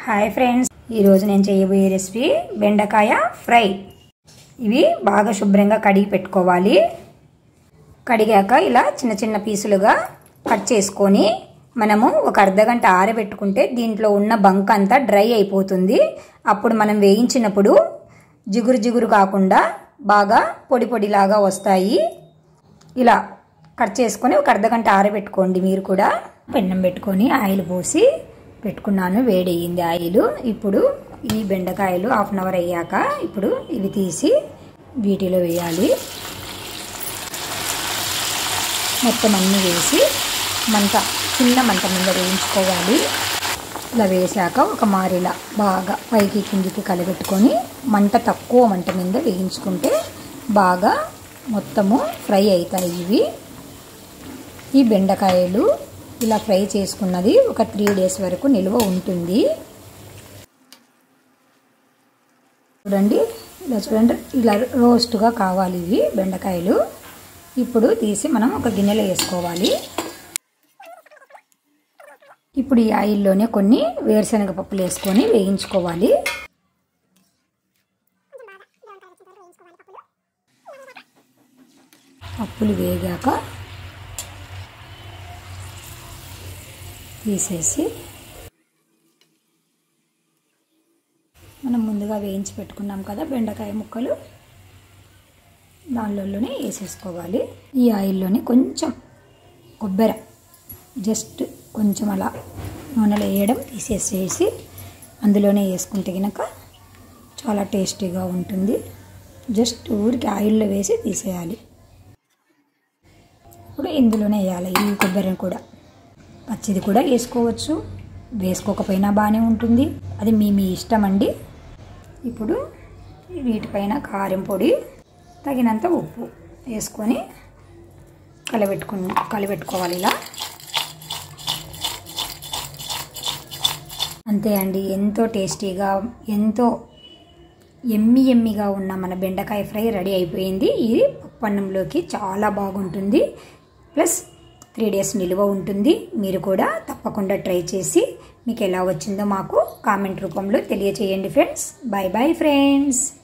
hi friends ఈరోజు నేను చేయబోయే రెసిపీ బెండకాయ ఫ్రై ఇవి బాగా శుభ్రంగా కడిగి పెట్టుకోవాలి కడిగాక ఇలా చిన్న చిన్న పీసులుగా కట్ చేసుకొని మనము ఒక అర్ధగంట ఆరబెట్టుకుంటే దీంట్లో ఉన్న బంక్ అంతా డ్రై అయిపోతుంది అప్పుడు మనం వేయించినప్పుడు జిగురు జిగురు కాకుండా బాగా పొడి పొడిలాగా వస్తాయి ఇలా కట్ చేసుకొని ఒక అర్ధగంట ఆరబెట్టుకోండి మీరు కూడా పెన్నం పెట్టుకొని ఆయిల్ పోసి పెట్టుకున్నాను వేడయ్యింది ఆయిల్ ఇప్పుడు ఈ బెండకాయలు హాఫ్ అన్ అవర్ అయ్యాక ఇప్పుడు ఇవి తీసి వీటిలో వేయాలి మొత్తం అన్నీ వేసి మంట చిన్న మంట మీద వేయించుకోవాలి ఇలా వేసాక ఒక మారిలా బాగా పైకి కిందికి కలబెట్టుకొని మంట తక్కువ మంట మీద వేయించుకుంటే బాగా మొత్తము ఫ్రై అవుతాయి ఇవి ఈ బెండకాయలు ఇలా ఫ్రై చేసుకున్నది ఒక త్రీ డేస్ వరకు నిల్వ ఉంటుంది చూడండి ఇలా చూడండి ఇలా రోస్ట్గా కావాలి ఇవి బెండకాయలు ఇప్పుడు తీసి మనం ఒక గిన్నెలో వేసుకోవాలి ఇప్పుడు ఈ ఆయిల్లోనే కొన్ని వేరుశనగ పప్పులు వేసుకొని వేయించుకోవాలి పప్పులు వేగాక తీసేసి మనం ముందుగా వేయించి పెట్టుకున్నాం కదా బెండకాయ ముక్కలు దానిలోనే వేసేసుకోవాలి ఈ ఆయిల్లోనే కొంచెం కొబ్బరి జస్ట్ కొంచెం అలా నూనెలో వేయడం తీసేసేసి అందులోనే వేసుకుంటే కనుక చాలా టేస్టీగా ఉంటుంది జస్ట్ ఊరికి ఆయిల్లో వేసి తీసేయాలి ఇప్పుడు ఇందులోనే వేయాలి ఈ కొబ్బరిని కూడా పచ్చిది కూడా వేసుకోవచ్చు వేసుకోకపోయినా బాగానే ఉంటుంది అది మీ మీ ఇష్టం అండి ఇప్పుడు వీటిపైన కారం పొడి తగినంత ఉప్పు వేసుకొని కలబెట్టుకు కలబెట్టుకోవాలి ఇలా అంతే అండి ఎంతో టేస్టీగా ఎంతో ఎమ్మి ఎమ్మిగా ఉన్న మన బెండకాయ ఫ్రై రెడీ అయిపోయింది ఇది పప్పన్నంలోకి చాలా బాగుంటుంది ప్లస్ త్రీ డేస్ నిల్వ ఉంటుంది మీరు కూడా తప్పకుండా ట్రై చేసి మీకు ఎలా వచ్చిందో మాకు కామెంట్ రూపంలో తెలియచేయండి ఫ్రెండ్స్ బాయ్ బాయ్ ఫ్రెండ్స్